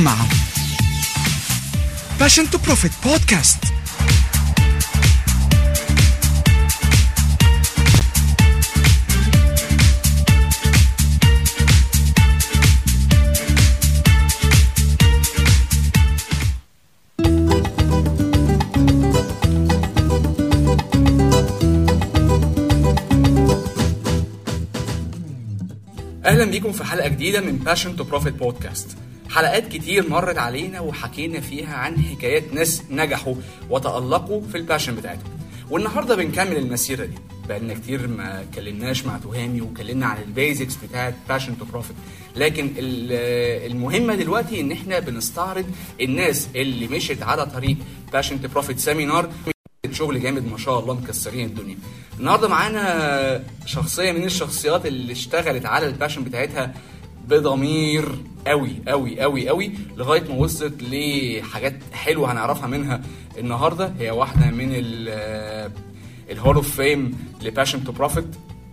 مع Passion to Profit بودكاست اهلا بيكم في حلقه جديده من باشن تو بروفيت بودكاست حلقات كتير مرت علينا وحكينا فيها عن حكايات ناس نجحوا وتألقوا في الباشن بتاعتهم والنهارده بنكمل المسيره دي بقالنا كتير ما اتكلمناش مع تهامي وكلمنا عن البيزكس بتاعت باشن تو بروفيت لكن ال- المهمه دلوقتي ان احنا بنستعرض الناس اللي مشيت على طريق باشن تو بروفيت سيمينار شغل جامد ما شاء الله مكسرين الدنيا النهارده معانا شخصيه من الشخصيات اللي اشتغلت على الباشن بتاعتها بضمير قوي قوي قوي قوي لغايه ما وصلت لحاجات حلوه هنعرفها منها النهارده هي واحده من الهول اوف فيم لباشن تو بروفيت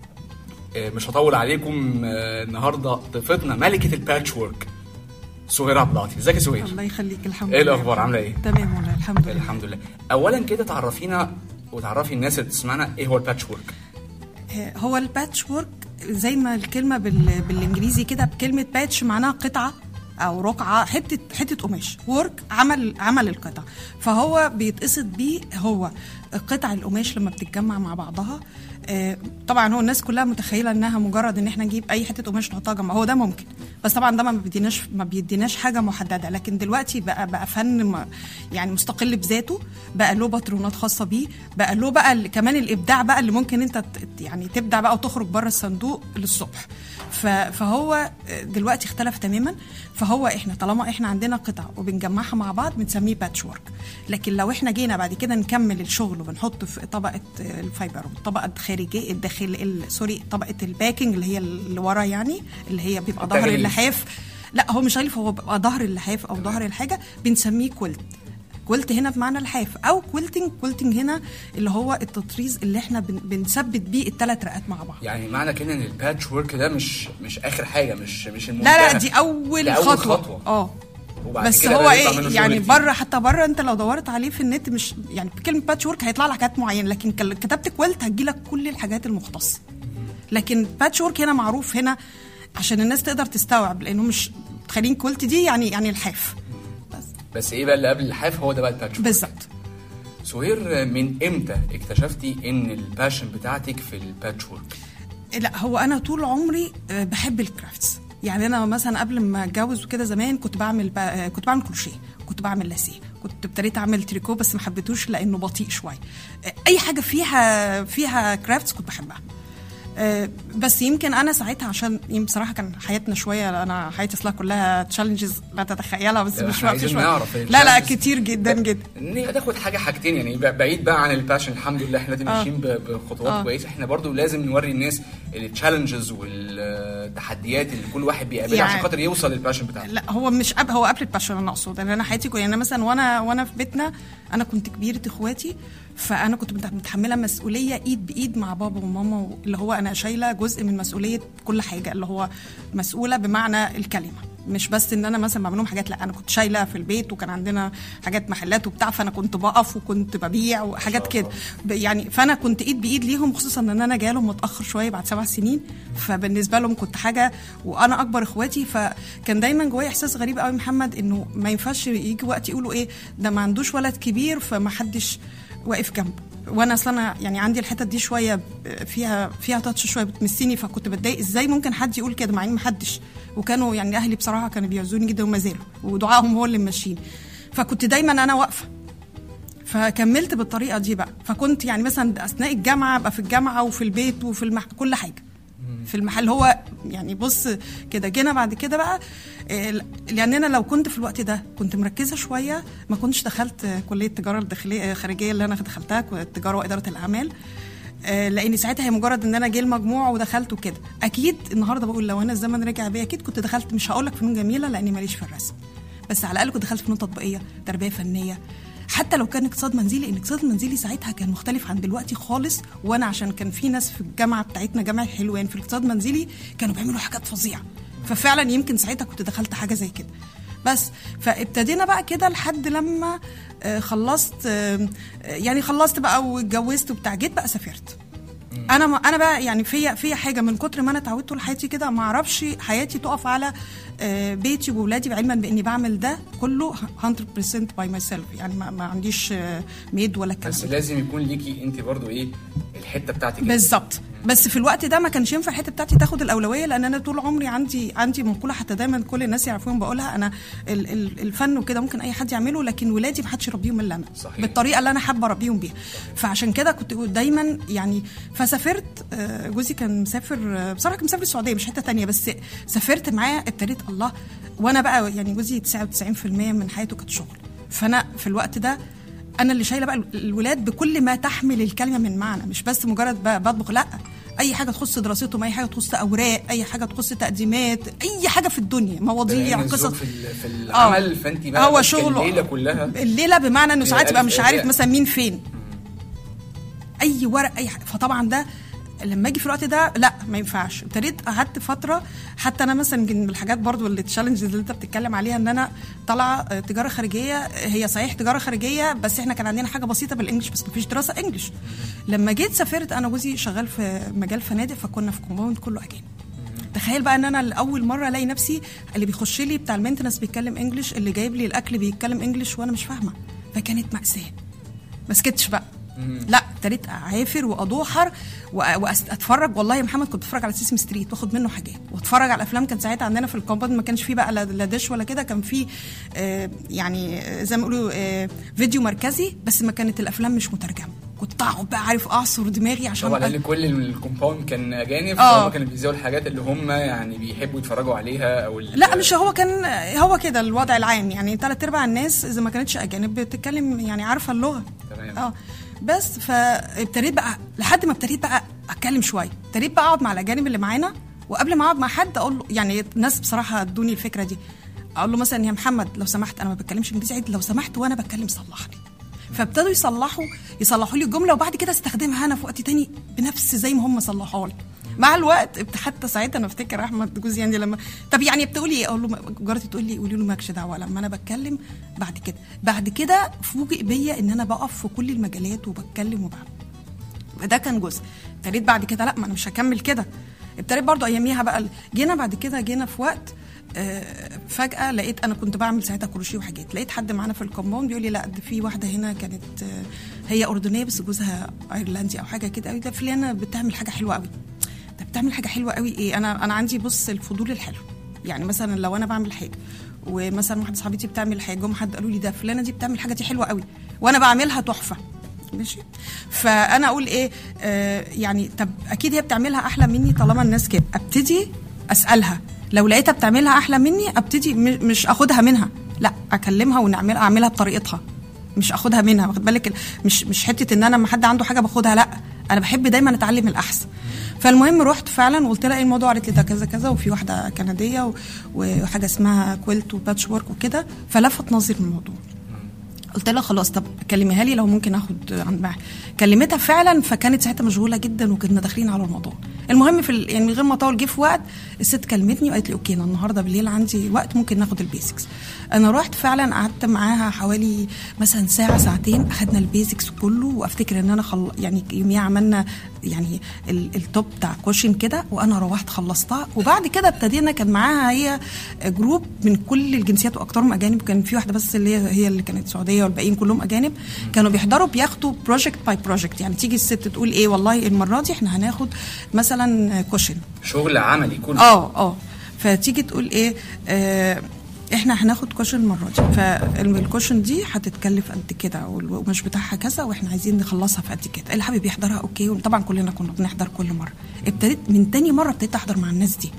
مش هطول عليكم آه، النهارده ضيفتنا ملكه الباتش وورك سهير عبد العاطي ازيك يا سهير الله يخليك الحمد ايه لله الاخبار عامله ايه تمام والله الحمد لله الحمد لله اولا كده تعرفينا وتعرفي الناس اللي بتسمعنا ايه هو الباتش وورك آه، هو الباتش وورك زي ما الكلمه بال... بالانجليزي كده بكلمه باتش معناها قطعه او رقعه حته حته قماش وورك عمل عمل القطع فهو بيتقصد بيه هو قطع القماش لما بتتجمع مع بعضها آه، طبعا هو الناس كلها متخيله انها مجرد ان احنا نجيب اي حته قماش نحطها جنب هو ده ممكن بس طبعا ده ما بيديناش ما بيديناش حاجه محدده لكن دلوقتي بقى بقى فن م- يعني مستقل بذاته بقى له باترونات خاصه بيه بقى له بقى ال- كمان الابداع بقى اللي ممكن انت ت- يعني تبدع بقى وتخرج بره الصندوق للصبح ف- فهو دلوقتي اختلف تماما فهو احنا طالما احنا عندنا قطع وبنجمعها مع بعض بنسميه باتش وورك لكن لو احنا جينا بعد كده نكمل الشغل وبنحط في طبقه الفايبر والطبقه الخارجيه الداخل ال- سوري طبقه الباكنج اللي هي اللي ورا يعني اللي هي بيبقى ظهر التغليف. اللحاف لا هو مش غليف هو بيبقى ظهر اللحاف او ظهر الحاجه بنسميه كويلت كويلت هنا بمعنى الحاف او كويلتنج كويلتنج هنا اللي هو التطريز اللي احنا بن بنثبت بيه الثلاث رقات مع بعض يعني معنى كده ان الباتش وورك ده مش مش اخر حاجه مش مش لا المنتهى لا دي اول, ده أول خطوه, خطوة. اه وبعد بس كده هو بقى يطلع منه ايه شغل يعني كتير. بره حتى بره انت لو دورت عليه في النت مش يعني كلمه باتش ورك هيطلع لك حاجات معينه لكن كل- كتبت كويلت هتجي لك كل الحاجات المختصه لكن باتش ورك هنا معروف هنا عشان الناس تقدر تستوعب لانه مش تخلين كويلت دي يعني يعني الحاف بس بس ايه بقى اللي قبل اللحاف هو ده بقى الباتش وورك بالظبط سهير من امتى اكتشفتي ان الباشن بتاعتك في الباتش وورك لا هو انا طول عمري آه، بحب الكرافتس يعني انا مثلا قبل ما اتجوز وكده زمان كنت بعمل ب... آه، كنت بعمل كروشيه كنت بعمل لاسيه كنت ابتديت اعمل تريكو بس ما حبيتوش لانه بطيء شويه آه، اي حاجه فيها فيها كرافتس كنت بحبها آه، بس يمكن انا ساعتها عشان يمكن بصراحه كان حياتنا شويه انا حياتي اصلا كلها تشالنجز لا تتخيلها بس لا، مش احنا وقت عايزين شويه نعرف لا لا الchallenges. كتير جدا جدا ان هي تاخد حاجه حاجتين يعني بقى- بعيد بقى عن الباشن الحمد لله احنا دلوقتي آه. ماشيين ب- بخطوات آه. كويسه احنا برضو لازم نوري الناس التشالنجز والتحديات اللي كل واحد بيقابلها يعني- عشان خاطر يوصل للباشن بتاعه لا هو مش قبل هو قبل الباشن انا اقصد يعني انا حياتي كو- يعني أنا مثلا وانا وانا في بيتنا انا كنت كبيره اخواتي فانا كنت مت- متحمله مسؤوليه ايد بايد مع بابا وماما اللي هو انا شايله جزء من مسؤوليه كل حاجه اللي هو مسؤوله بمعنى الكلمه مش بس ان انا مثلا بعمل لهم حاجات لا انا كنت شايله في البيت وكان عندنا حاجات محلات وبتاع فانا كنت بقف وكنت ببيع وحاجات كده ب- يعني فانا كنت ايد بايد ليهم خصوصا ان انا جايه لهم متاخر شويه بعد سبع سنين فبالنسبه لهم كنت حاجه وانا اكبر اخواتي فكان دايما جوايا احساس غريب قوي محمد انه ما ينفعش يجي وقت يقولوا ايه ده ما عندوش ولد كبير فما حدش واقف جنبه وانا اصلا انا يعني عندي الحته دي شويه فيها فيها تاتش شويه بتمسني فكنت بتضايق ازاي ممكن حد يقول كده مع ان ما حدش وكانوا يعني اهلي بصراحه كانوا بيعزوني جدا وما زالوا ودعائهم هو اللي ماشيين فكنت دايما انا واقفه فكملت بالطريقه دي بقى فكنت يعني مثلا اثناء الجامعه ابقى في الجامعه وفي البيت وفي المح... كل حاجه في المحل هو يعني بص كده جينا بعد كده بقى آه، لان انا لو كنت في الوقت ده كنت مركزه شويه ما كنتش دخلت آه، كليه التجاره الداخليه الخارجيه اللي انا دخلتها كو- التجاره واداره الاعمال آه، لان ساعتها هي مجرد ان انا جه المجموع ودخلت وكده اكيد النهارده بقول لو انا الزمن رجع بيا اكيد كنت دخلت مش هقول لك فنون جميله لاني ماليش في الرسم بس على الاقل كنت دخلت فنون تطبيقيه تربيه فنيه حتى لو كان اقتصاد منزلي ان الاقتصاد المنزلي ساعتها كان مختلف عن دلوقتي خالص وانا عشان كان في ناس في الجامعه بتاعتنا جامعه حلوان في الاقتصاد المنزلي كانوا بيعملوا حاجات فظيعه ففعلا يمكن ساعتها كنت دخلت حاجه زي كده بس فابتدينا بقى كده لحد لما آه، خلصت آه، يعني خلصت بقى واتجوزت وبتاع جيت بقى سافرت انا ما انا بقى يعني فيا فيا حاجه من كتر ما انا اتعودت طول حياتي كده ما اعرفش حياتي تقف على آه، بيتي واولادي علما باني بعمل ده كله 100% باي ماي سيلف يعني ما, ما عنديش آه، ميد ولا الكلام بس ده. لازم يكون ليكي انت برضو ايه الحته بتاعتك انت. بالظبط بس في الوقت ده ما كانش ينفع الحته بتاعتي تاخد الاولويه لان انا طول عمري عندي عندي مقوله حتى دايما كل الناس يعرفون بقولها انا ال- ال- الفن وكده ممكن اي حد يعمله لكن ولادي ما حدش يربيهم الا انا صحيح. بالطريقه اللي انا حابه اربيهم بيها فعشان كده كنت دايما يعني فسافرت آه، جوزي كان مسافر آه، بصراحه كان مسافر السعوديه مش حته تانية بس سافرت معاه ابتديت الله وانا بقى يعني جوزي 99% من حياته كانت شغل فانا في الوقت ده انا اللي شايله بقى الولاد بكل ما تحمل الكلمه من معنى مش بس مجرد ب- بطبخ لا اي حاجه تخص دراستهم اي حاجه تخص اوراق اي حاجه تخص تقديمات اي حاجه في الدنيا مواضيع لأن الزوج قصص في, ال- في العمل فانت بقى هو ماسكة شغله الليله كلها الليله بمعنى انه ساعات يبقى ألف مش عارف إيداع. مثلا مين فين اي ورق اي حاجه فطبعا ده لما اجي في الوقت ده لا ما ينفعش ابتديت قعدت فتره حتى انا مثلا من الحاجات برضو اللي التشالنج اللي انت بتتكلم عليها ان انا طالعه آه، تجاره خارجيه هي صحيح تجاره خارجيه بس احنا كان عندنا حاجه بسيطه بالانجلش بس ما فيش دراسه انجلش لما جيت سافرت انا وجوزي شغال في مجال فنادق فكنا في كومباوند كله اجانب تخيل بقى ان انا لاول مره الاقي نفسي اللي بيخش لي بتاع المينتنس بيتكلم انجلش اللي جايب لي الاكل بيتكلم انجلش وانا مش فاهمه فكانت ماساه ما سكتش بقى لا ابتديت اعافر وادوحر واتفرج والله يا محمد كنت بتفرج على سيسم ستريت واخد منه حاجات واتفرج على افلام كان ساعتها عندنا في الكومباوند ما كانش فيه بقى لا لا دش ولا كده كان فيه آه يعني آه، زي ما يقولوا آه فيديو مركزي بس ما كانت الافلام مش مترجمه كنت اقعد بقى عارف اعصر دماغي عشان طبعا أ- لان كل الكومباوند كان اجانب آه. فهم كانوا بيذيعوا الحاجات اللي هم يعني بيحبوا يتفرجوا عليها او ال- لا مش هو كان هو كده الوضع العام يعني ثلاث ارباع الناس اذا ما كانتش اجانب بتتكلم يعني عارفه اللغه تمام. اه بس فابتديت بقى لحد ما ابتديت بقى اتكلم شويه ابتديت بقى اقعد مع الاجانب اللي معانا وقبل ما اقعد مع حد اقول له يعني الناس بصراحه ادوني الفكره دي اقول له مثلا يا محمد لو سمحت انا ما بتكلمش انجليزي عادي لو سمحت وانا بتكلم صلح لي فابتدوا يصلحوا يصلحوا لي الجمله وبعد كده استخدمها انا في وقت تاني بنفس زي ما هم صلحوها لي مع الوقت ابت- حتى ساعتها انا افتكر احمد جوزي يعني لما طب يعني بتقولي ايه اقول له جارتي تقول لي قولي له مالكش دعوه لما انا بتكلم بعد كده بعد كده فوجئ بيا ان انا بقف في كل المجالات وبتكلم وبعمل ده كان جزء ابتديت بعد كده لا ما انا مش هكمل كده ابتديت برضو اياميها بقى جينا بعد كده جينا في وقت آه، فجأة لقيت أنا كنت بعمل ساعتها كروشيه وحاجات لقيت حد معانا في الكومباوند بيقول لي لا ده في واحدة هنا كانت آه، هي أردنية بس جوزها أيرلندي أو حاجة كده قوي ده فلانة بتعمل حاجة حلوة قوي ده بتعمل حاجة حلوة قوي إيه أنا أنا عندي بص الفضول الحلو يعني مثلا لو أنا بعمل حاجة ومثلا واحدة صاحبتي بتعمل حاجة جم حد قالوا لي ده فلانة دي بتعمل حاجة دي حلوة قوي وأنا بعملها تحفة ماشي فانا اقول ايه آه يعني طب اكيد هي بتعملها احلى مني طالما الناس كده ابتدي اسالها لو لقيتها بتعملها احلى مني ابتدي م- مش اخدها منها لا اكلمها ونعملها اعملها بطريقتها مش اخدها منها واخد بالك ال- مش مش حته ان انا لما حد عنده حاجه باخدها لا انا بحب دايما اتعلم الاحسن فالمهم رحت فعلا وقلت لها ايه الموضوع قالت لي ده كذا كذا وفي واحده كنديه و- وحاجه اسمها كويلت وباتش ورك وكده فلفت نظري الموضوع قلت لها خلاص طب كلميها لي لو ممكن اخد عند معاها كلمتها فعلا فكانت ساعتها مشغوله جدا وكنا داخلين على الموضوع المهم في ال... يعني من غير ما اطول جه في وقت الست كلمتني وقالت لي اوكي انا النهارده بالليل عندي وقت ممكن ناخد البيزكس انا رحت فعلا قعدت معاها حوالي مثلا ساعه ساعتين اخدنا البيزكس كله وافتكر ان انا خل... يعني يوميها عملنا يعني ال... التوب بتاع كوشن كده وانا روحت خلصتها وبعد كده ابتدينا كان معاها هي جروب من كل الجنسيات واكثرهم اجانب كان في واحده بس اللي هي هي اللي كانت سعوديه والباقيين كلهم اجانب كانوا بيحضروا بياخدوا بروجكت باي بروجكت يعني تيجي الست تقول ايه والله المره دي احنا هناخد مثلا كوشن شغل عملي كله اه اه فتيجي تقول ايه آه احنا هناخد كوشن المره دي فالكوشن دي هتتكلف قد كده والقماش بتاعها كذا واحنا عايزين نخلصها في قد كده اللي حابب يحضرها اوكي وطبعا كلنا كنا بنحضر كل مره ابتديت من تاني مره ابتديت احضر مع الناس دي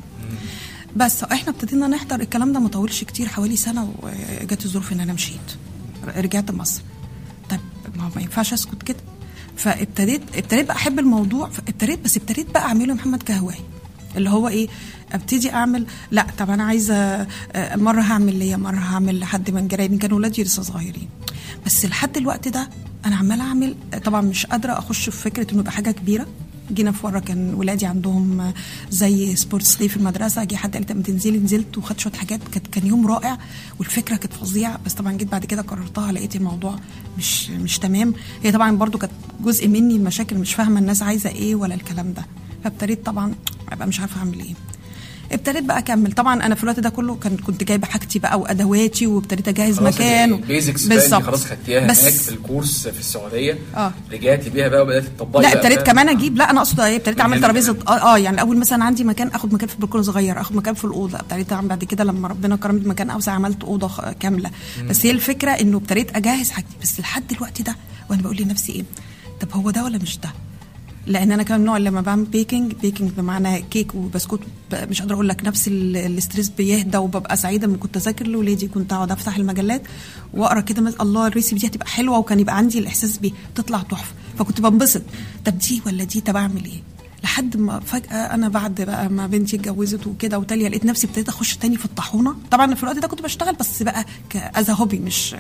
بس احنا ابتدينا نحضر الكلام ده ما طولش كتير حوالي سنه وجت الظروف ان انا مشيت رجعت مصر طب ما ما ينفعش اسكت كده فابتديت ابتديت بقى احب الموضوع فابتديت بس ابتديت بقى اعمله يا محمد كهوايه اللي هو ايه ابتدي اعمل لا طب انا عايزه آه، مره هعمل ليا مره هعمل لحد من جيراني كانوا ولادي لسه صغيرين بس لحد الوقت ده انا عماله اعمل طبعا مش قادره اخش في فكره انه يبقى حاجه كبيره جينا في مره كان ولادي عندهم زي سبورتس دي في المدرسه جه حد قال لي طب ما تنزلي نزلت وخدت شويه حاجات كانت كان يوم رائع والفكره كانت فظيعه بس طبعا جيت بعد كده قررتها لقيت الموضوع مش مش تمام هي طبعا برضو كانت جزء مني المشاكل مش فاهمه الناس عايزه ايه ولا الكلام ده فابتديت طبعا ابقى مش عارفه اعمل ايه ابتديت بقى اكمل طبعا انا في الوقت ده كله كان كنت جايبه حاجتي بقى وادواتي وابتديت اجهز خلاص مكان البيزكس بقى انت خلاص خدتيها هناك بس في الكورس في السعوديه اه رجعتي بيها بقى وبدات تطبقي لا بقى ابتديت بقى. كمان اجيب لا انا اقصد ايه ابتديت من اعمل هنا ترابيزه كمان. اه, اه يعني اول مثلا عندي مكان اخد مكان في البلكونه صغير اخد مكان في الاوضه ابتديت اعمل بعد كده لما ربنا كرمني بمكان اوسع عملت اوضه خ- كامله بس هي الفكره انه ابتديت اجهز حاجتي بس لحد الوقت ده وانا بقول لنفسي ايه طب هو ده ولا مش ده لان انا كمان من النوع اللي لما بعمل بيكنج بيكنج بمعنى كيك وبسكوت ب- مش قادره اقول لك نفس ال- الاستريس بيهدى وببقى سعيده لما كنت اذاكر لاولادي كنت اقعد افتح المجلات واقرا كده مس- الله الريسيبي دي هتبقى حلوه وكان يبقى عندي الاحساس بيه تطلع تحفه فكنت بنبسط طب دي ولا دي طب اعمل ايه لحد ما فجاه انا بعد بقى ما بنتي اتجوزت وكده وتاليه لقيت نفسي ابتديت اخش تاني في الطاحونه طبعا في الوقت ده كنت بشتغل بس بقى كاز هوبي مش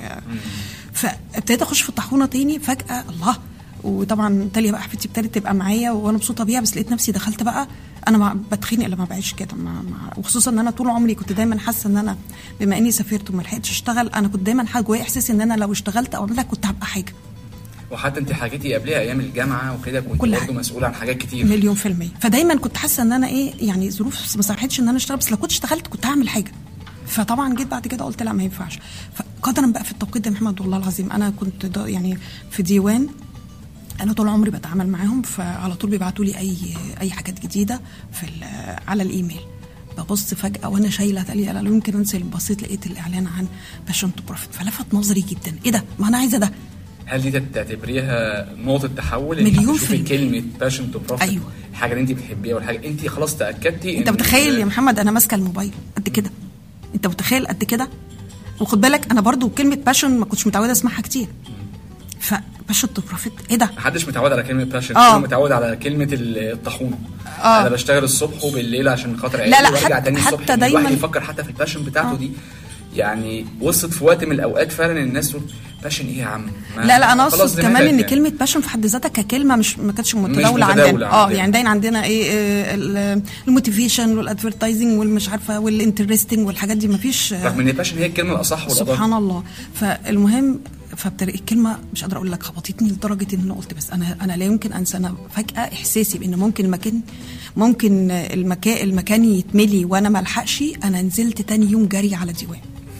فابتديت اخش في الطاحونه تاني فجاه الله وطبعا تالية بقى حفيدتي ابتدت تبقى معايا وانا مبسوطه بيها بس لقيت نفسي دخلت بقى انا ما بتخنق لما بعيش كده ما ما وخصوصا ان انا طول عمري كنت دايما حاسه ان انا بما اني سافرت وما لحقتش اشتغل انا كنت دايما حاجه جوايا احساس ان انا لو اشتغلت او عملت كنت هبقى حاجه وحتى انت حكيتي قبلها ايام الجامعه وكده كنت كل برضه حاجة. مسؤوله عن حاجات كتير مليون في المية فدايما كنت حاسة ان انا ايه يعني ظروف ما سمحتش ان انا اشتغل بس لو كنت اشتغلت كنت هعمل حاجة فطبعا جيت بعد كده قلت لا ما ينفعش فقدرا بقى في التوقيت ده يا محمد والله العظيم انا كنت دا يعني في ديوان انا طول عمري بتعامل معاهم فعلى طول بيبعتوا لي اي اي حاجات جديده في ال- على الايميل ببص فجاه وانا شايله تقلي انا لا يمكن انزل بصيت لقيت الاعلان عن باشن تو بروفيت فلفت نظري جدا ايه ده ما انا عايزه ده هل دي تعتبريها نقطه تحول إنك مليون تشوفي في المية. كلمه باشن تو بروفيت أيوة. الحاجه اللي انت بتحبيها والحاجه انت خلاص تاكدتي انت إن- متخيل يا محمد انا ماسكه الموبايل قد كده انت متخيل قد كده وخد بالك انا برضو كلمه باشن ما كنتش متعوده اسمعها كتير فباشن تو بروفيت ايه ده محدش متعود على كلمه باشن آه. انا متعود على كلمه الطاحونه آه. انا بشتغل الصبح وبالليل عشان خاطر عيالي لا، وارجع حتى- تاني حتى الصبح إن دايماً- الواحد يفكر حتى في الباشن بتاعته آه. دي يعني وصلت في وقت من الاوقات فعلا الناس تقول باشن ايه يا عم ما- لا لا انا خلاص اقصد دماغك كمان ان يعني. كلمه باشن في حد ذاتها ككلمه مش ما كانتش متداوله متداولة عندنا اه عندنا. يعني دايما عندنا ايه آه، ال- الموتيفيشن والادفرتايزنج والمش عارفه والانترستنج والحاجات دي ما فيش رغم ان باشن هي الكلمه الاصح والادق سبحان الله فالمهم فابتدى الكلمه مش قادره اقول لك خبطتني لدرجه ان انا قلت بس انا انا لا يمكن انسى انا فجاه احساسي بان ممكن المكان ممكن المكان المكان يتملي وانا ما الحقش انا نزلت تاني يوم جري على ديوان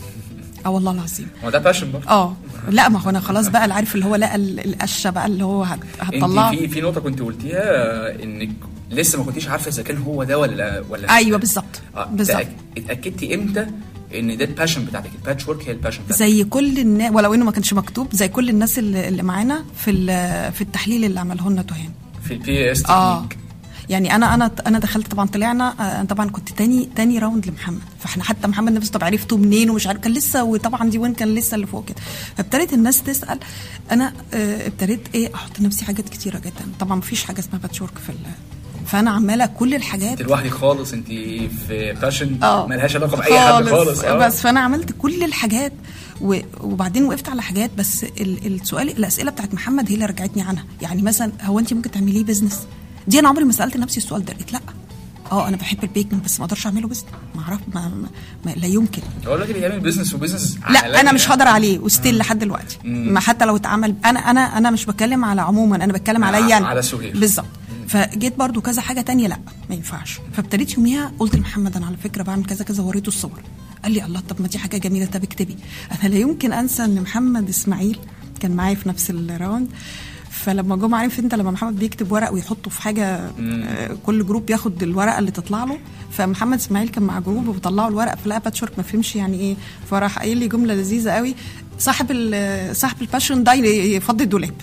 اه والله العظيم هو ده باشن برضه اه لا ما هو انا خلاص بقى اللي عارف اللي هو لقى ال- القشه بقى اللي هو هت- انت هتطلعه في في نقطه كنت قلتيها آه، انك لسه ما كنتيش عارفه اذا كان هو ده ولا ولا ايوه بالظبط آه، بالظبط تأك- اتاكدتي امتى ان ده الباشن بتاعتك الباتش ورك هي الباشن بتاعتك زي كل الناس ولو انه ما كانش مكتوب زي كل الناس اللي, اللي معانا في ال- في التحليل اللي عمله لنا تهان في البي اس اه تكنيك يعني انا انا انا دخلت طبعا طلعنا آه، انا طبعا كنت تاني تاني راوند لمحمد فاحنا حتى محمد نفسه طب عرفته منين ومش عارف كان لسه وطبعا دي وين كان لسه اللي فوق كده فابتدت الناس تسال انا آه، ابتديت ايه احط لنفسي حاجات كتيره جدا طبعا مفيش حاجه اسمها باتشورك في ال- فانا عماله كل الحاجات انت لوحدك خالص انت في باشن اه ملهاش علاقه باي حد خالص اه بس فانا عملت كل الحاجات و- وبعدين وقفت على حاجات بس ال- السؤال الاسئله بتاعت محمد هي اللي رجعتني عنها يعني مثلا هو انت ممكن تعمليه بزنس دي انا عمري ما سالت نفسي السؤال ده قلت لا اه انا بحب البيكنج بس ما اقدرش اعمله بزنس ما اعرف ما, ما, ما لا يمكن هو الراجل بيعمل بيزنس وبيزنس لا انا مش عالمي هقدر عليه وستيل لحد دلوقتي ما حتى لو اتعمل انا انا انا مش بتكلم على عموما انا بتكلم ع- عليا أنا. على سهير. بالظبط فجيت برضو كذا حاجه تانية لا ما ينفعش فابتديت يوميها قلت لمحمد انا على فكره بعمل كذا كذا وريته الصور قال لي الله طب ما دي حاجه جميله طب اكتبي انا لا يمكن انسى ان محمد اسماعيل كان معايا في نفس الراوند فلما جم عارف انت لما محمد بيكتب ورق ويحطه في حاجه آه، كل جروب ياخد الورقه اللي تطلع له فمحمد اسماعيل كان مع جروب وبيطلعوا الورق فلقى باتشورك ما فهمش يعني ايه فراح قايل لي جمله لذيذه قوي صاحب ال- صاحب الباشن ده يفضي الدولاب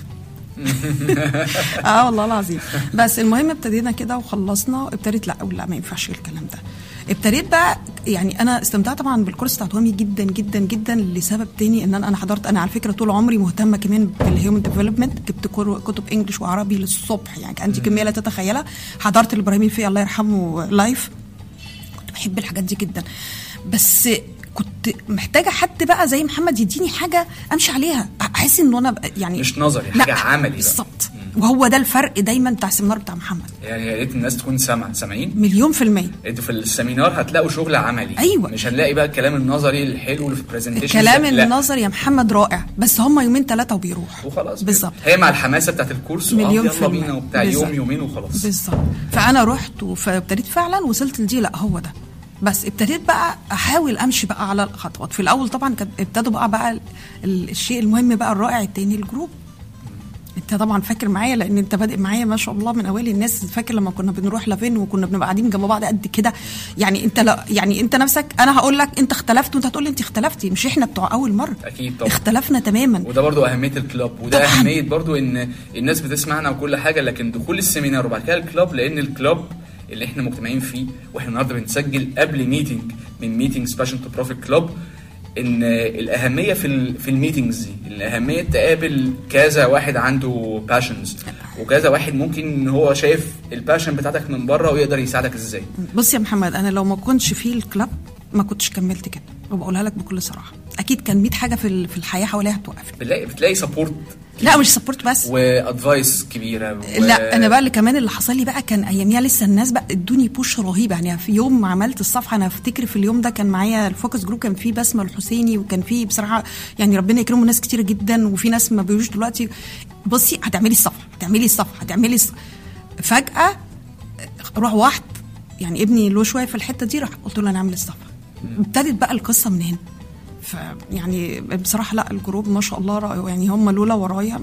اه والله العظيم بس المهم ابتدينا كده وخلصنا ابتديت لا اقول لا ما ينفعش الكلام ده ابتديت بقى يعني انا استمتعت طبعا بالكورس بتاع توامي جدا جدا جدا لسبب تاني ان انا انا حضرت انا على فكره طول عمري مهتمه كمان بالهيومن ديفلوبمنت جبت كر- كتب انجلش وعربي للصبح يعني كان عندي كميه لا تتخيلها حضرت الابراهيم فيه الله يرحمه لايف كنت بحب الحاجات دي جدا بس كنت محتاجه حد بقى زي محمد يديني حاجه امشي عليها احس انه انا بقى- يعني مش نظري، لا، حاجة عملي بقى. بالظبط وهو ده الفرق دايما بتاع السيمينار بتاع محمد يعني يا ريت الناس تكون سامعه سامعين مليون في المية انتوا في السيمينار هتلاقوا شغل عملي أيوة. مش هنلاقي بقى الكلام النظري الحلو اللي في البرزنتيشن الكلام لا. النظري يا محمد رائع بس هم يومين ثلاثة وبيروح وخلاص بالظبط كده. هي مع الحماسه بتاعت الكورس وآه مليون في يلا المية. بينا وبتاع بالظبط. يوم يومين وخلاص بالظبط فانا رحت فابتديت فعلا وصلت لدي لا هو ده بس ابتديت بقى احاول امشي بقى على الخطوات في الاول طبعا كان ابتدوا بقى بقى ال- ال- الشيء المهم بقى الرائع التاني الجروب انت طبعا فاكر معايا لان انت بادئ معايا ما شاء الله من اوائل الناس فاكر لما كنا بنروح لافين وكنا بنبقى قاعدين جنب بعض قد كده يعني انت لا يعني انت نفسك انا هقول لك انت اختلفت وانت هتقول لي انت اختلفتي مش احنا بتوع اول مره اكيد طبعا اختلفنا تماما وده برضو اهميه الكلاب وده طبعاً. اهميه برضو ان الناس بتسمعنا وكل حاجه لكن دخول السيمينار وبعد كده الكلاب لان الكلاب اللي احنا مجتمعين فيه واحنا النهارده بنسجل قبل ميتنج من ميتنجز باشن تو بروفيت كلاب ان الاهميه في ال في الميتنجز دي الاهميه تقابل كذا واحد عنده باشنز وكذا واحد ممكن ان هو شايف الباشن بتاعتك من بره ويقدر يساعدك ازاي بص يا محمد انا لو ما كنتش في الكلاب ما كنتش كملت كده وبقولها لك بكل صراحه اكيد كان 100 حاجه في ال- في الحياه حواليها هتوقفني بتلاقي بتلاقي سبورت لا مش سبورت بس وادفايس كبيره و... لا انا بقى اللي كمان اللي حصل لي بقى كان اياميها لسه الناس بقى ادوني بوش رهيب يعني في يوم ما عملت الصفحه انا افتكر في اليوم ده كان معايا الفوكس جروب كان فيه بسمه الحسيني وكان فيه بصراحه يعني ربنا يكرمه ناس كتيره جدا وفي ناس ما بيجوش دلوقتي بصي هتعملي الصفحه هتعملي الصفحه هتعملي الصفحة. فجاه روح واحد يعني ابني له شويه في الحته دي راح قلت له انا اعمل الصفحه ابتدت بقى القصه من هنا فيعني بصراحه لا الجروب ما شاء الله رائع يعني هم لولا ورايا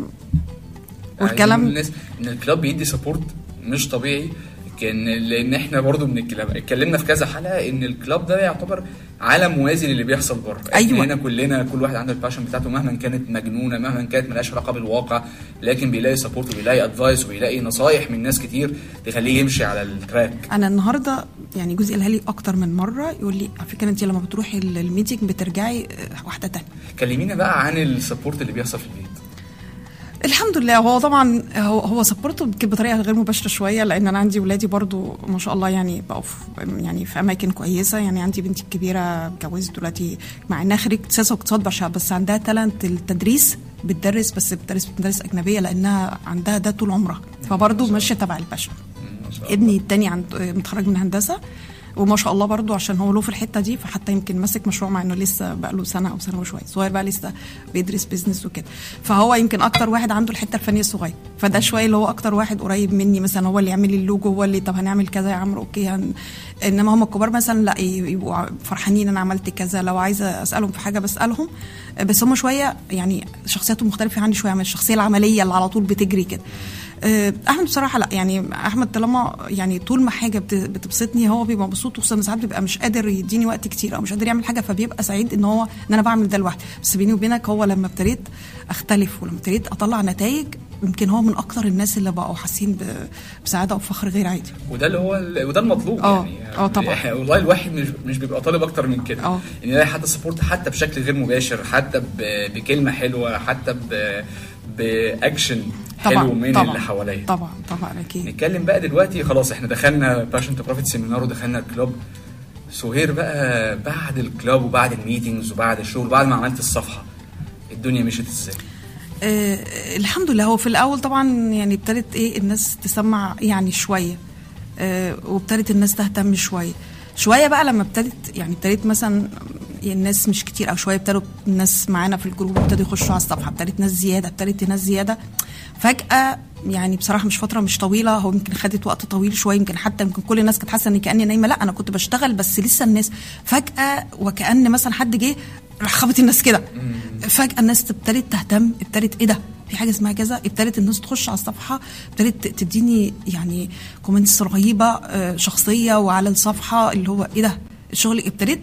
والكلام عايزين الناس ان الكلاب بيدي سبورت مش طبيعي كان لان احنا برضو من الكلاب اتكلمنا في كذا حلقه ان الكلاب ده يعتبر عالم موازي للي بيحصل بره أيوة. احنا هنا كلنا كل واحد عنده الباشن بتاعته مهما كانت مجنونه مهما كانت ملهاش علاقه بالواقع لكن بيلاقي سبورت وبيلاقي ادفايس وبيلاقي نصايح من ناس كتير تخليه يمشي على التراك انا النهارده يعني جوزي قالها لي اكتر من مره يقول لي على فكره انت لما بتروحي ال- الميتنج بترجعي آه، واحده تانية كلمينا بقى عن السبورت اللي بيحصل في البيت الحمد لله هو طبعا هو هو سبورته يمكن بطريقه غير مباشره شويه لان انا عندي ولادي برضو ما شاء الله يعني بقوا في يعني في اماكن كويسه يعني عندي بنتي الكبيره اتجوزت دلوقتي مع انها خريجه سياسه واقتصاد بس بس عندها تالنت التدريس بتدرس بس بتدرس بتدرس اجنبيه لانها عندها ده طول عمرها فبرضه ماشيه تبع الباشا ما شاء الله. ابني التاني عند متخرج من هندسه وما شاء الله برضو عشان هو له في الحته دي فحتى يمكن ماسك مشروع مع انه لسه بقى له سنه او سنه وشويه صغير بقى لسه بيدرس بيزنس وكده فهو يمكن اكتر واحد عنده الحته الفنيه الصغيره فده شويه اللي هو اكتر واحد قريب مني مثلا هو اللي يعمل لي اللوجو هو اللي طب هنعمل كذا يا عمرو اوكي هن... انما هم الكبار مثلا لا يبقوا فرحانين انا عملت كذا لو عايزه اسالهم في حاجه بسالهم بس هم شويه يعني شخصياتهم مختلفه عني شويه عن الشخصيه العمليه اللي على طول بتجري كده آه، احمد بصراحه لا يعني احمد طالما يعني طول ما حاجه بت- بتبسطني هو بيبقى مبسوط وخصوصا ساعات بيبقى مش قادر يديني وقت كتير او مش قادر يعمل حاجه فبيبقى سعيد ان هو ان انا بعمل ده لوحدي بس بيني وبينك هو لما ابتديت اختلف ولما ابتديت اطلع نتائج يمكن هو من اكتر الناس اللي بقوا حاسين ب- بسعاده وفخر غير عادي وده اللي هو ال- وده المطلوب آه، يعني آه، طبعاً. إحنا- والله الواحد مش مش بيبقى طالب اكتر من كده آه. ان يلاقي حتى سبورت حتى بشكل غير مباشر حتى ب- بكلمه حلوه حتى ب- باكشن حلو من طبعا اللي حواليا طبعا طبعا اكيد نتكلم بقى دلوقتي خلاص احنا دخلنا باشن تو بروفيت سيمينار ودخلنا الكلاب سهير بقى بعد الكلاب وبعد الميتينجز وبعد الشغل بعد ما عملت الصفحه الدنيا مشيت ازاي؟ آه الحمد لله هو في الاول طبعا يعني ابتدت ايه الناس تسمع يعني شويه آه وابتدت الناس تهتم شويه شويه بقى لما ابتدت يعني ابتديت مثلا الناس مش كتير او شويه ابتدوا الناس معانا في الجروب ابتدوا يخشوا على الصفحه ابتدت ناس زياده ابتدت ناس زياده فجاه يعني بصراحه مش فتره مش طويله هو يمكن خدت وقت طويل شويه يمكن حتى يمكن كل الناس كانت حاسه اني كاني نايمه لا انا كنت بشتغل بس لسه الناس فجاه وكان مثلا حد جه راح خبط الناس كده فجاه الناس ابتدت تهتم ابتدت ايه ده في حاجه اسمها كذا ابتدت الناس تخش على الصفحه ابتدت تديني يعني كومنتس رهيبه آه، شخصيه وعلى الصفحه اللي هو ايه ده الشغل ابتديت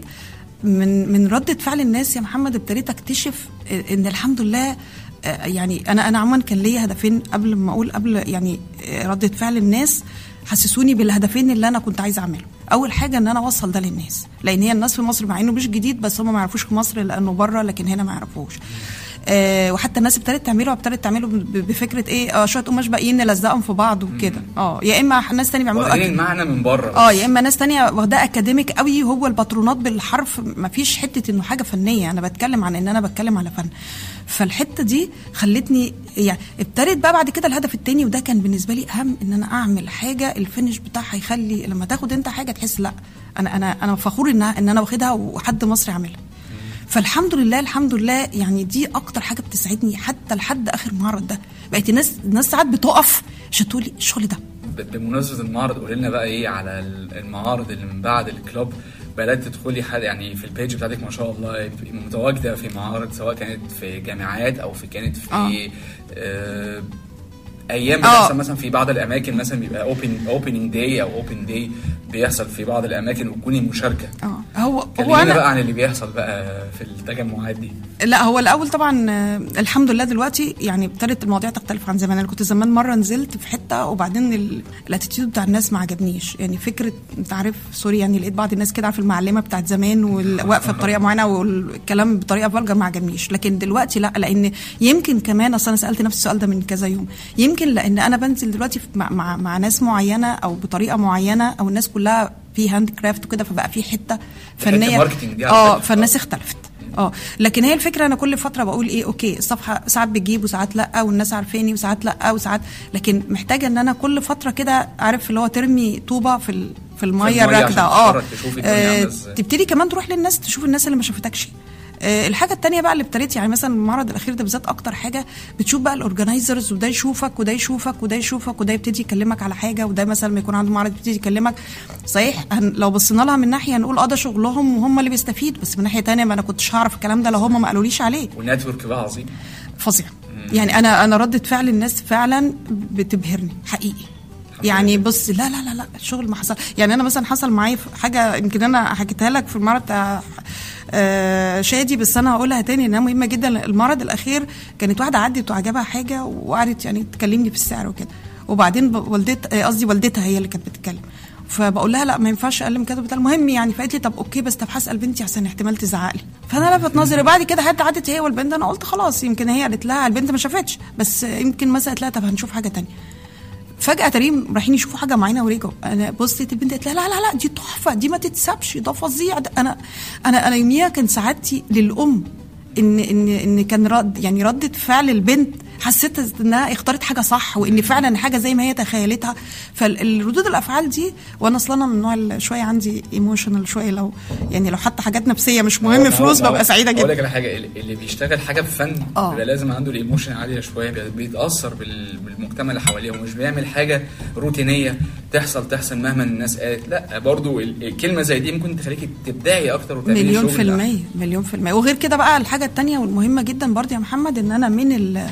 من من رده فعل الناس يا محمد ابتديت اكتشف آه، ان الحمد لله آه، يعني انا انا عموما كان ليا هدفين قبل ما اقول قبل يعني آه، رده فعل الناس حسسوني بالهدفين اللي انا كنت عايزه اعمله اول حاجه ان انا اوصل ده للناس لان هي الناس في مصر مع انه مش جديد بس هم ما يعرفوش في مصر لانه بره لكن هنا ما يعرفوش آه وحتى الناس ابتدت تعمله وابتدت تعمله ب- بفكره ايه اه شويه قماش باقيين نلزقهم في بعض وكده اه يا اما ناس تانية بيعملوا واخدين أك- المعنى من بره اه بس. يا اما ناس تانية واخداه اكاديميك قوي هو الباترونات بالحرف ما فيش حته انه حاجه فنيه انا بتكلم عن ان انا بتكلم على فن فالحته دي خلتني يعني ابتدت بقى بعد كده الهدف التاني وده كان بالنسبه لي اهم ان انا اعمل حاجه الفينش بتاعها يخلي لما تاخد انت حاجه تحس لا انا انا انا فخور ان ان انا واخدها وحد مصري عاملها فالحمد لله الحمد لله يعني دي اكتر حاجه بتسعدني حتى لحد اخر معرض ده بقيت الناس الناس ساعات بتقف عشان تقول لي الشغل ده ب- بمناسبه المعرض قولي لنا بقى ايه على ال- المعارض اللي من بعد الكلوب بدات تدخلي حد يعني في البيج بتاعتك ما شاء الله بتبقي متواجده في معارض سواء كانت في جامعات او في كانت في آه. آه ايام آه. بتحصل مثلا في بعض الاماكن مثلا بيبقى اوبن اوبننج داي او اوبن داي بيحصل في بعض الاماكن وتكوني مشاركه اه هو هو كلمينا انا بقى عن اللي بيحصل بقى في التجمعات دي لا هو الاول طبعا آه، الحمد لله دلوقتي يعني ابتدت المواضيع تختلف عن زمان انا كنت زمان مره نزلت في حته وبعدين ال- الاتيتيود بتاع الناس ما عجبنيش يعني فكره انت عارف سوري يعني لقيت بعض الناس كده عارف المعلمه بتاعت زمان والواقفه بطريقه معينه والكلام بطريقه فالجر ما عجبنيش لكن دلوقتي لا لان يمكن كمان اصل انا سالت نفس السؤال ده من كذا يوم يمكن لان انا بنزل دلوقتي في- مع, مع, مع ناس معينه او بطريقه معينه او الناس كلها في هاند كرافت وكده فبقى في حته فنيه ماركتينج دي على اه فكرة. فالناس اختلفت اه لكن هي الفكره انا كل فتره بقول ايه اوكي الصفحه ساعات بتجيب وساعات لا والناس عارفاني وساعات لا وساعات لكن محتاجه ان انا كل فتره كده عارف اللي هو ترمي طوبه في ال- في الميه المية الراكده عشان اه تتفرج تشوفي الدنيا آه، عاملة إزاي. تبتدي كمان تروح للناس تشوف الناس اللي ما شافتكش آه، الحاجة التانية بقى اللي ابتديت يعني مثلا المعرض الأخير ده بالذات أكتر حاجة بتشوف بقى الأورجنايزرز وده يشوفك وده يشوفك وده يشوفك وده يبتدي يكلمك على حاجة وده مثلا لما يكون عنده معرض يبتدي يكلمك صحيح هن لو بصينا لها من ناحية هنقول اه ده شغلهم وهم اللي بيستفيدوا بس من ناحية تانية ما أنا كنتش هعرف الكلام ده لو هم ما قالوليش عليه ونتورك بقى عظيم فظيع يعني انا انا ردة فعل الناس فعلا بتبهرني حقيقي يعني بص لا لا لا لا الشغل ما حصل يعني انا مثلا حصل معايا في حاجه يمكن انا حكيتها لك في المعرض بتاع آه، شادي بس انا هقولها تاني انها مهمه جدا المعرض الاخير كانت واحده عدت وعجبها حاجه وقعدت يعني تكلمني في السعر وكده وبعدين ب- والدت آه، قصدي والدتها هي اللي كانت بتتكلم فبقول لها لا ما ينفعش اقل من كده بتاع المهم يعني فقالت لي طب اوكي بس طب هسال بنتي عشان احتمال تزعق لي فانا لفت نظري بعد كده حتى عدت هي والبنت انا قلت خلاص يمكن هي قالت لها البنت ما شافتش بس يمكن مثلا قالت لها طب هنشوف حاجه تانية فجاه تقريبا رايحين يشوفوا حاجه معينه ورجعوا انا بصيت البنت قالت لا لا لا لا دي تحفه دي ما تتسابش ده فظيع ده انا انا انا يوميها كان سعادتي للام ان ان ان كان رد يعني رده فعل البنت حسيت انها اختارت حاجه صح وان فعلا حاجه زي ما هي تخيلتها فالردود الافعال دي وانا اصلا أنا من النوع اللي شويه عندي ايموشنال شويه لو يعني لو حتى حاجات نفسيه مش مهم فلوس ببقى سعيده اقول جدا لك على حاجه اللي اللي بيشتغل حاجه بفن آه. بيبقى لازم عنده الايموشن عاليه شويه بي- بيتاثر بال- بالمجتمع اللي حواليه ومش بيعمل حاجه روتينيه تحصل تحصل مهما الناس قالت لا برضو ال- الكلمه زي دي ممكن تخليكي تبدعي اكتر وتعملي مليون شغل في المية مليون في المية وغير كده بقى الحاجة التانية والمهمة جدا برضه يا محمد ان انا من ال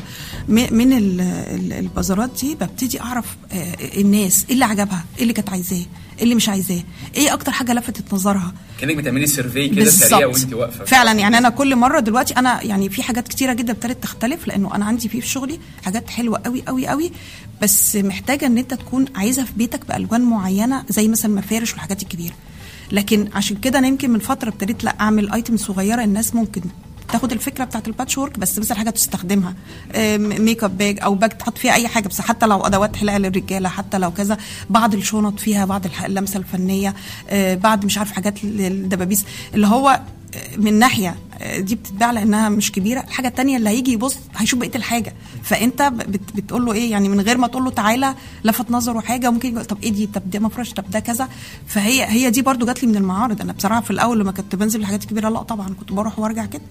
من ال ال- البازارات دي ببتدي اعرف آه، الناس ايه اللي عجبها ايه اللي كانت عايزاه ايه اللي مش عايزاه ايه اكتر حاجة لفتت نظرها كانك بتعملي سيرفي كده سريع بالظبط. وانت واقفه فعلا يعني انا كل مره دلوقتي انا يعني في حاجات كتيره جدا ابتدت تختلف لانه انا عندي فيه في شغلي حاجات حلوه قوي قوي قوي بس محتاجه ان انت تكون عايزها في بيتك بالوان معينه زي مثلا مفارش والحاجات الكبيره لكن عشان كده انا يمكن من فتره ابتديت لا اعمل ايتم صغيره الناس ممكن تاخد الفكره بتاعت الباتش وورك بس مثلا حاجه تستخدمها آم، ميك اب باج او باج تحط فيها اي حاجه بس حتى لو ادوات حلاقه للرجاله حتى لو كذا بعض الشنط فيها بعض الح- اللمسه الفنيه آه، بعض مش عارف حاجات للدبابيس اللي هو آه، من ناحيه آه، دي بتتباع لانها مش كبيره الحاجه التانية اللي هيجي يبص هيشوف بقيه الحاجه فانت بت بتقول له ايه يعني من غير ما تقول له تعالى لفت نظره حاجه ممكن يقول طب ايه دي طب ده مفرش طب ده كذا فهي هي دي برضو جات لي من المعارض انا بصراحه في الاول لما كنت بنزل الحاجات الكبيره لا طبعا كنت بروح وارجع كده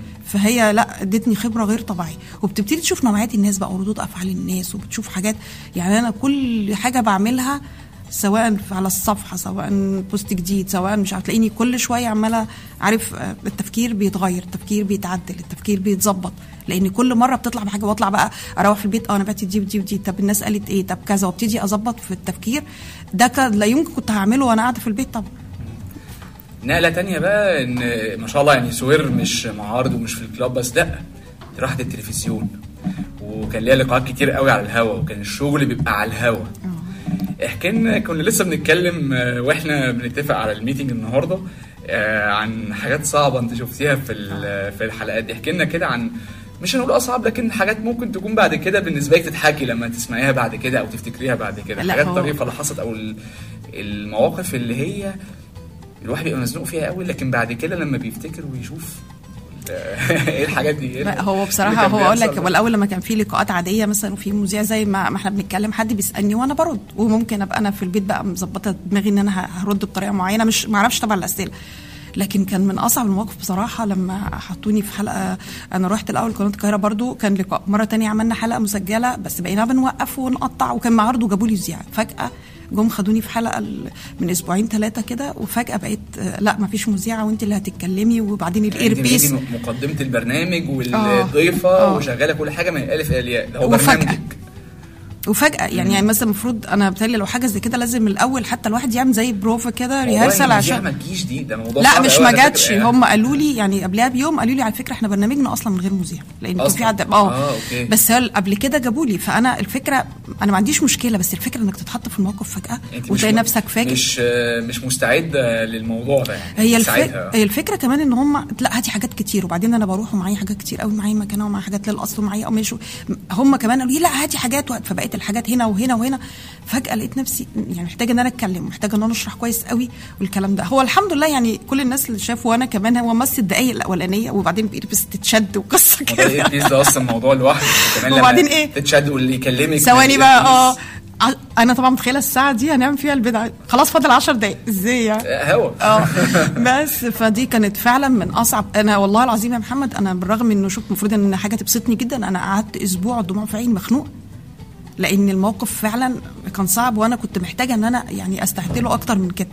فهي لا ادتني خبره غير طبيعيه وبتبتدي تشوف نوعيات الناس بقى وردود افعال الناس وبتشوف حاجات يعني انا كل حاجه بعملها سواء على الصفحه سواء بوست جديد سواء مش عارف تلاقيني كل شويه عماله عارف آه، التفكير بيتغير التفكير بيتعدل التفكير بيتظبط لان كل مره بتطلع بحاجه واطلع بقى اروح في البيت اه انا بعت دي ودي ودي طب الناس قالت ايه طب كذا وابتدي اظبط في التفكير ده كان لا يمكن كنت هعمله وانا قاعده في البيت طبعا نقله تانية بقى ان ما شاء الله يعني سوير مش معارض ومش في الكلاب بس لا دي راحت التلفزيون وكان ليها لقاءات كتير قوي على الهوا وكان الشغل بيبقى على الهوا احكي لنا كنا لسه بنتكلم آه، واحنا بنتفق على الميتنج النهارده آه، عن حاجات صعبه انت شفتيها في ال- في الحلقات دي احكي لنا كده عن مش هنقول اصعب لكن حاجات ممكن تكون بعد كده بالنسبه لك تضحكي لما تسمعيها بعد كده او تفتكريها بعد كده لا، حاجات هو- طريفه اللي حصلت او ال- المواقف اللي هي الواحد بيبقى مزنوق فيها قوي لكن بعد كده لما بيفتكر ويشوف ايه الحاجات دي إيه لا هو اللي بصراحه كان هو اقول لك بيحصل؟ هو الاول لما كان في لقاءات عاديه مثلا وفي مذيع زي ما ما احنا بنتكلم حد بيسالني وانا برد وممكن ابقى انا في البيت بقى مظبطه دماغي ان انا ه- هرد بطريقه معينه مش ما اعرفش طبعا الاسئله لكن كان من اصعب المواقف بصراحه لما حطوني في حلقه انا رحت الاول قناه القاهره برضو كان لقاء مره تانية عملنا حلقه مسجله بس بقينا بنوقف ونقطع وكان مع عرض وجابوا لي مذيع فجاه جم خدوني في حلقه ال- من اسبوعين ثلاثه كده وفجاه بقيت آه، لا ما فيش مذيعه وانت اللي هتتكلمي وبعدين يعني الاير انت بيس بقيتي مقدمه البرنامج آه. والضيفه آه. وشغاله كل حاجه من الالف الى الياء هو وفجأة. برنامجك وفجأة يعني, يعني مثلا المفروض انا بتهيألي لو حاجة زي كده لازم من الأول حتى الواحد يعمل زي بروفا كده ريهرسال والله عشان ما تجيش دي ده موضوع لا صعب مش أوي ما على فكرة جاتش يعني. هم قالوا لي يعني قبلها بيوم قالوا لي على فكره احنا برنامجنا اصلا من غير مذيع لان كان أصلاً؟ في حد آه، اه أوكي. بس هل قبل كده جابوا لي فانا الفكره انا ما عنديش مشكله بس الفكره انك تتحط في الموقف فجاه انت وتلاقي مش- نفسك فاكر مش مش مستعد للموضوع ده يعني هي الف... ساعتها. هي الفكره كمان ان هم لا هاتي حاجات كتير وبعدين انا بروح ومعايا حاجات كتير قوي معايا مكانه ومعايا حاجات للاصل ومعايا قماش و- هم كمان قالوا لي لا هاتي حاجات وهات. فبقيت الحاجات هنا وهنا وهنا فجاه لقيت نفسي يعني محتاجه ان انا اتكلم محتاجه ان انا اشرح كويس قوي والكلام ده هو الحمد لله يعني كل الناس اللي شافوا وانا كمان هو مس الدقايق الاولانيه وبعدين بس تتشد وقصه موضوع كده الايربيس ده اصلا موضوع لوحده كمان لما وبعدين إيه؟ تتشد واللي يكلمك ثواني من بقى اه الإيربيس. ع- انا طبعا متخيله الساعه دي هنعمل فيها البدعه خلاص فاضل 10 دقايق ازاي يعني آه، هوا اه بس فدي كانت فعلا من اصعب انا والله العظيم يا محمد انا بالرغم انه شوف المفروض ان حاجه تبسطني جدا انا قعدت اسبوع الدموع في عيني مخنوق لان الموقف فعلا كان صعب وانا كنت محتاجه ان انا يعني استهدله اكتر من كده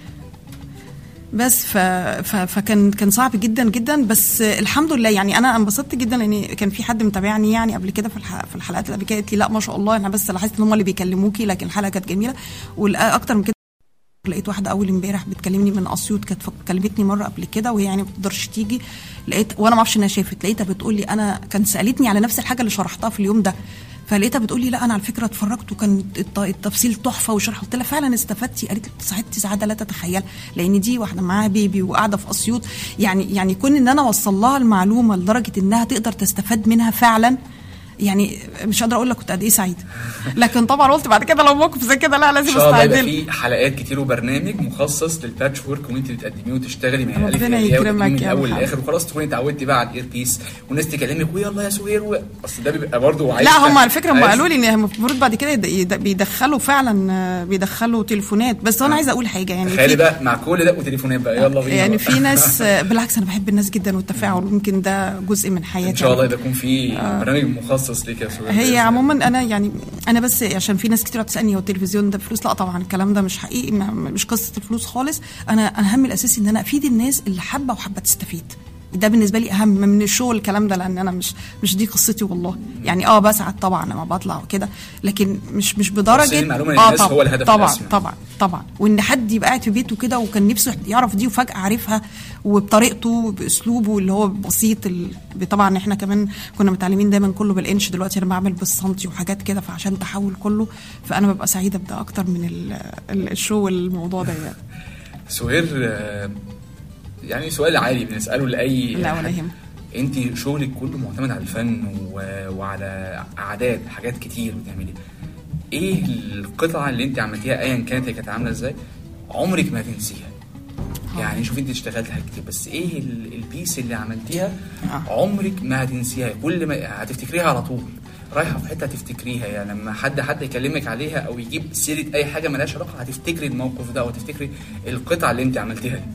بس ف... ف... فكان كان صعب جدا جدا بس الحمد لله يعني انا انبسطت جدا لان كان في حد متابعني يعني قبل كده في الح... في الحلقات اللي قبل كده قالت لي لا ما شاء الله انا بس لاحظت ان هم اللي بيكلموكي لكن الحلقه كانت جميله والاكتر من كده لقيت واحده اول امبارح بتكلمني من اسيوط كانت فك- كلمتني مره قبل كده وهي يعني ما بتقدرش تيجي لقيت وانا ما اعرفش انها شافت لقيتها بتقول لي انا كانت سالتني على نفس الحاجه اللي شرحتها في اليوم ده فلقيتها بتقول لي لا انا على فكره اتفرجت وكان الت- التفصيل تحفه وشرح قلت لها فعلا استفدتي قالت لي ساعدتي سعاده لا تتخيل لان دي واحده معاها بيبي وقاعده في اسيوط يعني يعني كون ان انا اوصل لها المعلومه لدرجه انها تقدر تستفاد منها فعلا يعني مش قادره اقول لك كنت قد ايه سعيده لكن طبعا قلت بعد كده لو موقف زي كده لا ان لازم شاء الله استعد يبقى له. في حلقات كتير وبرنامج مخصص للباتش وورك وانت بتقدميه وتشتغلي من الالف ربنا للياء وتقدميه يكرمك من يا الاول محمد. للاخر وخلاص تكوني اتعودتي بقى على الاير بيس والناس تكلمك ويلا يا سهير و... اصل ده بيبقى برضه عايز لا هم على فكره هم عايز- قالوا لي ان المفروض بعد كده يد- يد- بيدخلوا فعلا آه، بيدخلوا تليفونات بس انا عايزه اقول حاجه يعني تخيلي في بقى مع كل ده وتليفونات بقى يلا بينا يعني بقى. في ناس آه، بالعكس انا بحب الناس جدا والتفاعل ويمكن ده جزء من حياتي ان شاء الله يبقى يكون في برنامج مخصص ليك يا سهير هي بإذن عموما انا يعني انا بس عشان في ناس كتير بتسالني هو التلفزيون ده فلوس لا طبعا الكلام ده مش حقيقي ما- مش قصه الفلوس خالص انا انا همي الاساسي ان انا افيد الناس اللي حابه وحابه تستفيد ده بالنسبه لي اهم من الشغل الكلام ده لان انا مش مش دي قصتي والله يعني اه بسعد طبعا لما بطلع وكده لكن مش مش بدرجه توصيل المعلومة اه للناس طبعا هو الهدف طبعا الأسمى. طبعا طبعا وان حد يبقى قاعد في بيته كده وكان نفسه يعرف دي وفجاه عارفها وبطريقته وباسلوبه اللي هو بسيط ال... طبعا احنا كمان كنا متعلمين دايما كله بالانش دلوقتي انا بعمل بالسنتي وحاجات كده فعشان تحول كله فانا ببقى سعيده بده اكتر من ال... ال- الشو والموضوع ده يعني سهير آه، يعني سؤال عادي بنساله لاي لا ولا حد. يهمك. انت شغلك كله معتمد على الفن و... وعلى اعداد حاجات كتير بتعملي ايه القطعه اللي انت عملتيها ايا كانت هي كانت عامله ازاي عمرك ما تنسيها يعني شوف انت اشتغلت حاجات كتير بس ايه ال- البيس اللي عملتيها آه. عمرك ما هتنسيها كل ما هتفتكريها على طول رايحه في حته هتفتكريها يعني لما حد حد يكلمك عليها او يجيب سيره اي حاجه ملهاش علاقه هتفتكري الموقف ده وهتفتكري القطعه اللي انت عملتيها دي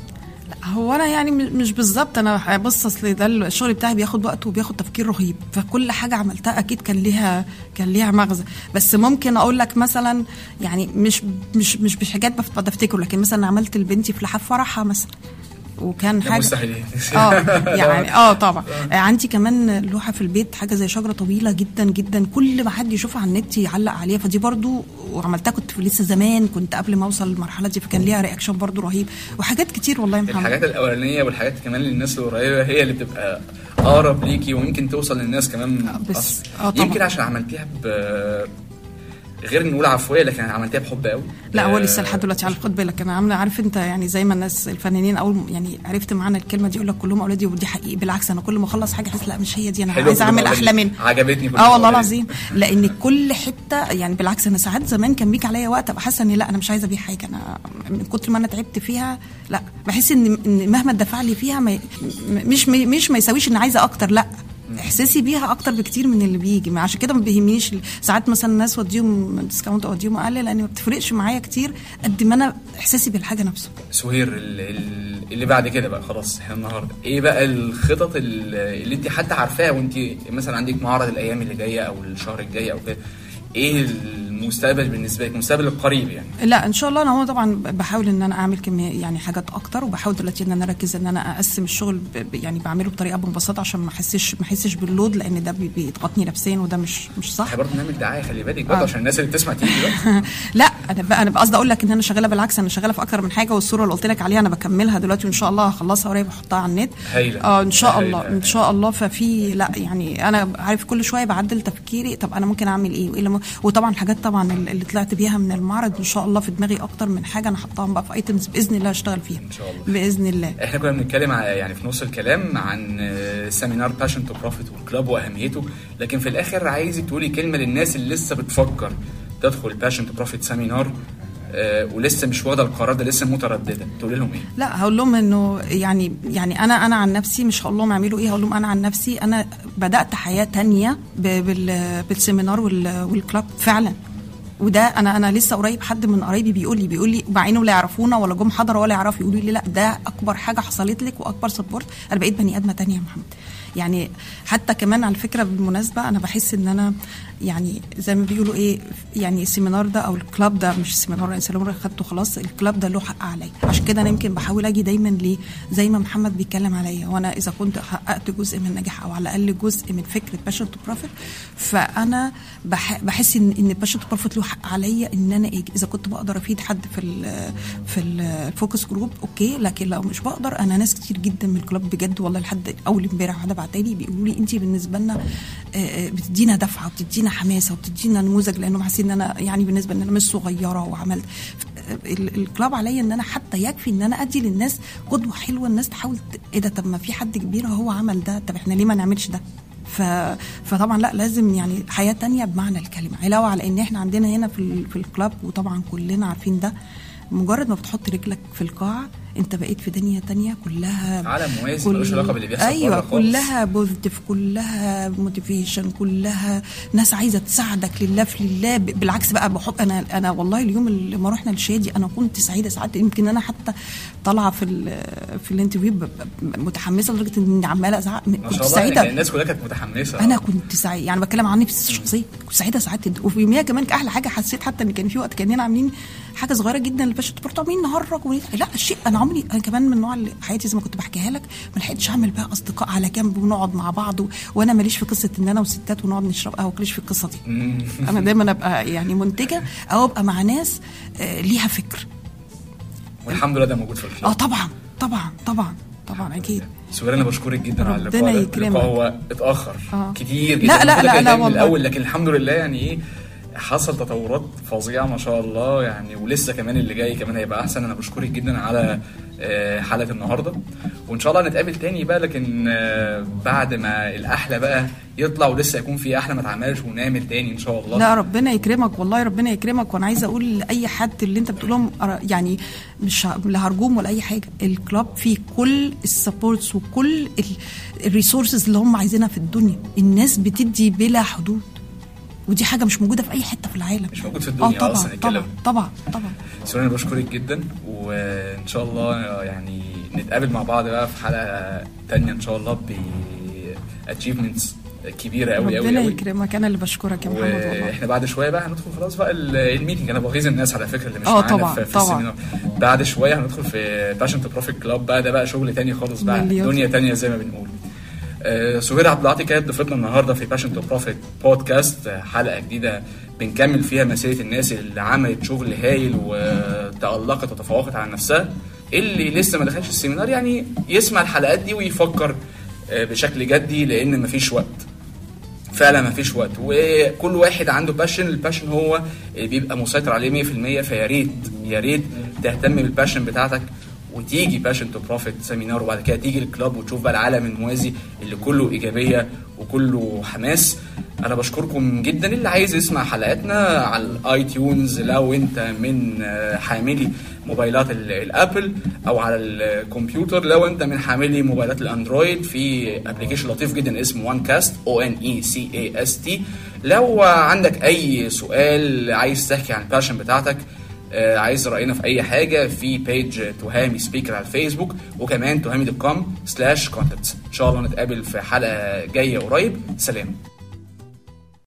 لا هو انا يعني م- مش بالظبط انا بص اصل ده الشغل بتاعي بياخد وقت وبياخد تفكير رهيب فكل حاجه عملتها اكيد كان ليها كان ليها مغزى بس ممكن اقول لك مثلا يعني مش مش مش بحاجات بف- بفتكر لكن مثلا عملت لبنتي في لحاف فرحها مثلا وكان ده حاجه مستحيل اه يعني اه طبعا آه، عندي كمان لوحه في البيت حاجه زي شجره طويله جدا جدا كل ما حد يشوفها على النت يعلق عليها فدي برضو وعملتها كنت في لسه زمان كنت قبل ما اوصل للمرحله دي فكان ليها رياكشن برضو رهيب وحاجات كتير والله يا محمد الحاجات الاولانيه والحاجات كمان للناس القريبه هي اللي بتبقى اقرب ليكي ويمكن توصل للناس كمان بس- أصلا. آه طبعا. يمكن عشان عملتيها ب غير نقول عفويه لكن عملتها بحب قوي لا هو آه، لسه لحد دلوقتي على خد بالك انا عامله عارف انت يعني زي ما الناس الفنانين اول م- يعني عرفت معنى الكلمه دي يقول لك كلهم اولادي ودي حقيقي بالعكس انا كل ما اخلص حاجه احس لا مش هي دي انا حلو عايزه كلهم اعمل أولادي. احلى منها عجبتني كلهم اه والله أولادي. العظيم لان كل حته يعني بالعكس انا ساعات زمان كان بيجي عليا وقت ابقى حاسه ان لا انا مش عايزه ابيع حاجه انا من كتر ما انا تعبت فيها لا بحس ان ان مهما اتدفع لي فيها ما ي- م- مش مش ما يساويش ان عايزه اكتر لا احساسي بيها اكتر بكتير من اللي بيجي ما عشان كده ما بيهمنيش ال- ساعات مثلا الناس وديهم ديسكاونت او اديهم اقل لان ما بتفرقش معايا كتير قد ما انا احساسي بالحاجه نفسه سهير ال- ال- اللي بعد كده بقى خلاص احنا النهارده ايه بقى الخطط ال- اللي انت حتى عارفاها وانت مثلا عندك معرض الايام اللي جايه او الشهر الجاي او كده ايه المستقبل بالنسبه لك المستقبل القريب يعني لا ان شاء الله انا هو طبعا بحاول ان انا اعمل كميه يعني حاجات اكتر وبحاول دلوقتي ان انا اركز ان انا اقسم الشغل ب- ب- يعني بعمله بطريقه ببساطه عشان ما احسش ما احسش باللود لان ده بي- بيضغطني نفسيا وده مش مش صح احنا برضه نعمل دعايه خلي بالك برضه آه. عشان الناس اللي بتسمع تيجي بقى لا انا بقى انا قصدي اقول لك ان انا شغاله بالعكس انا شغاله في اكتر من حاجه والصوره اللي قلت لك عليها انا بكملها دلوقتي وان شاء الله هخلصها قريب واحطها على النت هايلة. اه ان شاء هايلة. الله ان شاء الله ففي لا يعني انا عارف كل شويه بعدل تفكيري طب انا ممكن اعمل ايه وايه اللي م- وطبعا الحاجات طبعا اللي طلعت بيها من المعرض ان شاء الله في دماغي اكتر من حاجه انا حطاهم بقى في ايتمز باذن الله اشتغل فيها إن شاء الله. باذن الله احنا كنا بنتكلم ع- يعني في نص الكلام عن آه، سيمينار باشن تو بروفيت والكلاب واهميته لكن في الاخر عايزك تقولي كلمه للناس اللي لسه بتفكر تدخل باشن تو بروفيت سيمينار آه، ولسه مش واخده القرار ده لسه متردده تقولي لهم ايه؟ لا هقول لهم انه يعني يعني انا انا عن نفسي مش هقول لهم اعملوا ايه هقول لهم انا عن نفسي انا بدات حياه تانية ب- بال- بالسيمينار وال- والكلاب فعلا وده انا انا لسه قريب حد من قرايبي بيقول لي بيقول لي مع انه لا يعرفونا ولا جم حضروا ولا يعرفوا يقولوا لي لا ده اكبر حاجه حصلت لك واكبر سبورت انا بقيت بني ادمه تانية يا محمد يعني حتى كمان على فكره بالمناسبه انا بحس ان انا يعني زي ما بيقولوا ايه يعني السيمينار ده او الكلاب ده مش السيمينار انا السيمينار خدته خلاص الكلاب ده له حق عليا عشان كده انا يمكن بحاول اجي دايما ليه زي ما محمد بيتكلم عليا وانا اذا كنت حققت جزء من النجاح او على الاقل جزء من فكره باشن تو بروفيت فانا بح بحس ان ان باشن تو بروفيت له حق عليا ان انا اجي اذا كنت بقدر افيد حد في ال في الفوكس جروب اوكي لكن لو مش بقدر انا ناس كتير جدا من الكلاب بجد والله لحد اول امبارح واحده بعتالي بيقولوا لي انت بالنسبه لنا آه، آه، بتدينا دفعه وبتدينا حماسه وبتدينا نموذج لانهم حاسين ان انا يعني بالنسبه ان انا مش صغيره وعملت ال- الكلاب عليا ان انا حتى يكفي ان انا ادي للناس قدوه حلوه الناس تحاول ت- ايه ده طب ما في حد كبير هو عمل ده طب احنا ليه ما نعملش ده ف... فطبعا لا لازم يعني حياه تانية بمعنى الكلمه علاوه على ان احنا عندنا هنا في ال... في الكلاب وطبعا كلنا عارفين ده مجرد ما بتحط رجلك في القاعه انت بقيت في دنيا تانية كلها عالم موازي ملوش علاقه باللي بيحصل ايوه بره خالص. كلها بوزيتيف كلها موتيفيشن كلها ناس عايزه تساعدك لله في لله ب- بالعكس بقى بحب انا انا والله اليوم اللي ما رحنا لشادي انا كنت سعيده ساعات يمكن انا حتى طالعه في ال- في الانترفيو ب- ب- متحمسه لدرجه اني عماله ازعق ما كنت شاء الله سعيده يعني الناس كلها كانت متحمسه انا كنت سعيده يعني بتكلم عن نفسي الشخصيه كنت سعيده ساعات جدا وفي يوميها كمان احلى حاجه حسيت حتى ان كان في وقت كاننا عاملين حاجه صغيره جدا لباشا برضه عاملين نهرج ونضحك. لا الشيء انا عمري انا كمان من النوع اللي حياتي زي ما كنت بحكيها لك ما لحقتش اعمل بقى اصدقاء على جنب ونقعد مع بعض و... وانا ماليش في قصه ان انا وستات ونقعد نشرب قهوه ماليش في القصه دي انا دايما ابقى يعني منتجه او ابقى مع ناس آه، ليها فكر والحمد لله ده موجود في الكلاب اه طبعا طبعا طبعا طبعا اكيد سهير انا بشكرك جدا على ربنا اللقاء ده يكرمك. اللقاء هو اتاخر آه. كتير جدا لا، لا، المفروض لا، كان لا يتعمل من والله. الاول لكن الحمد لله يعني ايه حصل تطورات فظيعه ما شاء الله يعني ولسه كمان اللي جاي كمان هيبقى احسن انا بشكرك جدا على آه، حلقه النهارده وان شاء الله نتقابل تاني بقى لكن آه، بعد ما الاحلى بقى يطلع ولسه يكون في احلى ما اتعملش ونعمل تاني ان شاء الله لا ربنا يكرمك والله ربنا يكرمك وانا عايزه اقول لاي حد اللي انت بتقولهم أرا- يعني مش ه- لا هرجوم ولا اي حاجه الكلاب فيه كل السبورتس وكل الريسورسز اللي هم عايزينها في الدنيا الناس بتدي بلا حدود ودي حاجه مش موجوده في اي حته في العالم مش موجود في الدنيا اه طبعا أصلاً الكلام. طبعا طبعا طبعا سوري انا بشكرك جدا وان شاء الله يعني نتقابل مع بعض بقى في حلقه تانية ان شاء الله ب اتشيفمنتس كبيره قوي قوي ربنا قوي يكرمك انا اللي بشكرك يا محمد والله واحنا بعد شويه بقى هندخل خلاص بقى ال- الميتنج انا بغيظ الناس على فكره اللي مش آه معانا طبعاً، في, في طبعاً. السيمينار بعد شويه هندخل في باشن تو بروفيت كلاب بقى ده بقى شغل تاني خالص بقى مليون. دنيا تانية زي ما بنقول آه، سهير عبد العاطي كانت ضيفتنا النهارده في باشن تو بروفيت بودكاست آه، حلقه جديده بنكمل فيها مسيره الناس اللي عملت شغل هايل وتالقت وتفوقت على نفسها اللي لسه ما دخلش السيمينار يعني يسمع الحلقات دي ويفكر آه، بشكل جدي لان مفيش وقت فعلا ما فيش وقت وكل واحد عنده باشن الباشن هو اللي بيبقى مسيطر عليه 100% فيا ريت يا ريت تهتم بالباشن بتاعتك وتيجي باشن تو بروفيت سيمينار وبعد كده تيجي الكلاب وتشوف بقى العالم الموازي اللي كله ايجابيه وكله حماس انا بشكركم جدا اللي عايز يسمع حلقاتنا على الاي تيونز لو انت من آه، حاملي موبايلات ال- الابل او على الكمبيوتر لو انت من حاملي موبايلات الاندرويد في ابلكيشن لطيف جدا اسمه وان كاست او ان اي سي اي اس تي لو عندك اي سؤال عايز تحكي عن الباشن بتاعتك آه، عايز راينا في اي حاجه في بيج تهامي سبيكر على الفيسبوك وكمان تهامي دوت كوم سلاش كونتاكتس ان شاء الله نتقابل في حلقه جايه قريب سلام